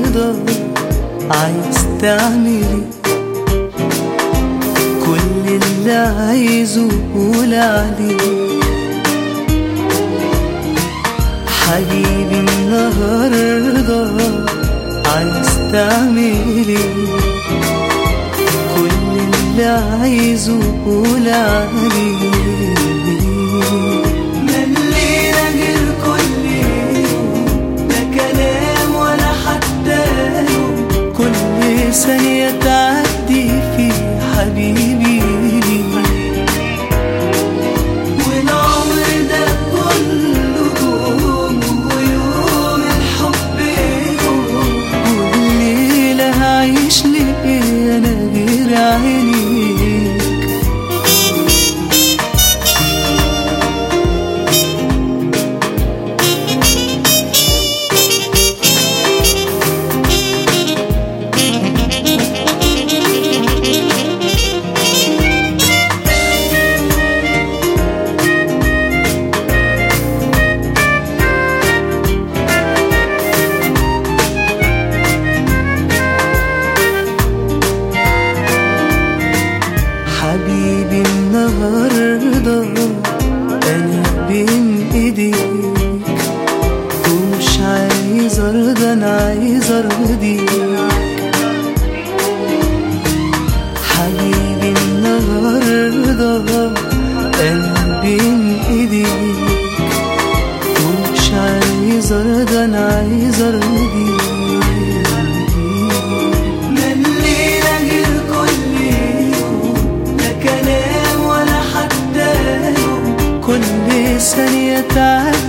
النهاردة عايز تعملي كل اللي عايزه قول عليه حبيبي النهاردة عايز تعملي كل اللي عايزه قول عليه ملينا غير كل يوم لا كلام ولا حتى يوم كل ثانية تعدي في حبيبي والعمر ده كله يوم ويوم الحب يوم والليلة هعيش ليه أنا غير عينيك حبيبي النهاردة أنا بين إيديك ومش عايز أرضى أنا عايز أرضيك حبيبي النهاردة أنا بين إيديك ومش عايز أرضى أنا عايز أرضيك ملينا غير كل يوم لا كلام ولا حتى يوم كل ثانية تعدي